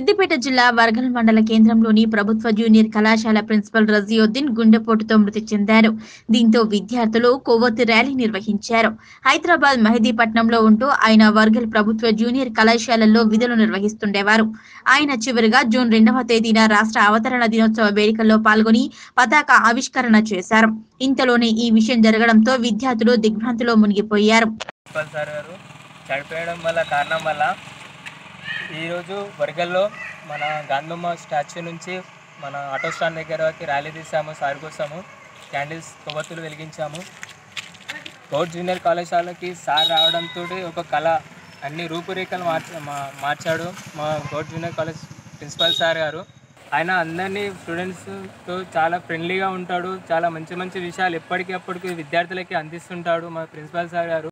సిద్దిపేట జిల్లా వర్గల్ మండల కేంద్రంలోని ప్రభుత్వ జూనియర్ కళాశాల ప్రిన్సిపల్ రజియోద్దీన్ గుండెపోటుతో మృతి చెందారు దీంతో విద్యార్థులు కొవ్వొత్తి ర్యాలీ నిర్వహించారు హైదరాబాద్ మెహదీపట్నంలో ఉంటూ ఆయన వర్గల్ ప్రభుత్వ జూనియర్ కళాశాలల్లో విధులు నిర్వహిస్తుండేవారు ఆయన చివరిగా జూన్ రెండవ తేదీన రాష్ట్ర అవతరణ దినోత్సవ వేడుకల్లో పాల్గొని పతాక ఆవిష్కరణ చేశారు ఇంతలోనే ఈ విషయం జరగడంతో విద్యార్థులు దిగ్భ్రాంతిలో మునిగిపోయారు ప్రిన్సిపల్ సార్ గారు చనిపోయడం వల్ల కారణం వల్ల ఈరోజు వరగల్లో మన గాంధమ్మ స్టాచ్యూ నుంచి మన ఆటో స్టాండ్ దగ్గరకి ర్యాలీ తీసాము సార్ కోసము క్యాండిల్స్ కొవ్వొత్తులు వెలిగించాము గౌడ్ జూనియర్ కళాశాలకి సార్ రావడంతో ఒక కళ అన్ని రూపురేఖలు మార్చ మా- మార్చాడు మా Goud junior college principal sir garu ఆయన అందరినీ స్టూడెంట్స్తో చాలా ఫ్రెండ్లీగా ఉంటాడు చాలా మంచి మంచి విషయాలు ఎప్పటికీ అప్పటికి విద్యార్థులకి అందిస్తుంటాడు మా ప్రిన్సిపల్ సార్ గారు